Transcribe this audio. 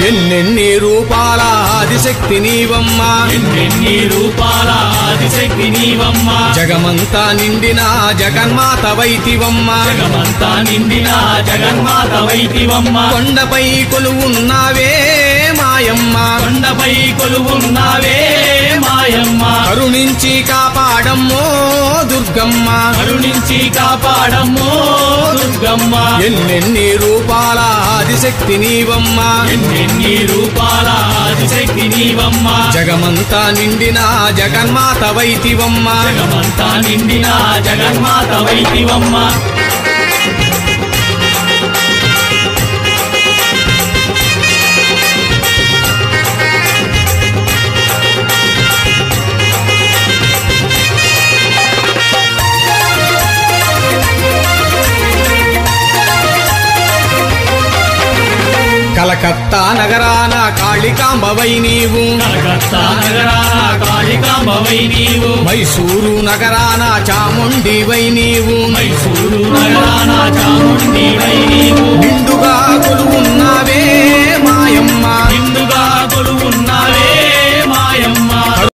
ఎన్నెన్ని రూపాల ఆదిశక్తి నీవమ్మా ఎన్నెన్ని రూపాల ఆదిశక్తి నీవమ్మ జగమంతా నిండిన జగన్మాత వైతివమ్మా జగమంతా నిండిన జగన్మాత వైతివమ్మ కొండపై కొలువున్నావే మాయమ్మ కొండపై కొలువున్నావే మాయమ్మ కరుణించి కాపాడమ్మో దుర్గమ్మ కరుణించి కాపాడమ్మో దుర్గమ్మ ఎన్నెన్ని రూపాల ఆదిశక్తి నీవమ్మా ఎన్నెన్ని రూపాల ఆదిశక్తి నీవమ్మ జగమంతా నిండిన జగన్మాత వైతివమ్మా జగమంతా నిండిన జగన్మాత వైతివమ్మ కలకత్తా నగరాన కాళికాంబవై నీవు కలకత్తా నగరాన కాళికాంబవై నీవు మైసూరు నగరాన చాముండివై నీవు మైసూరు నగరాన చాముండివై నీవు నిండుగా కొలువు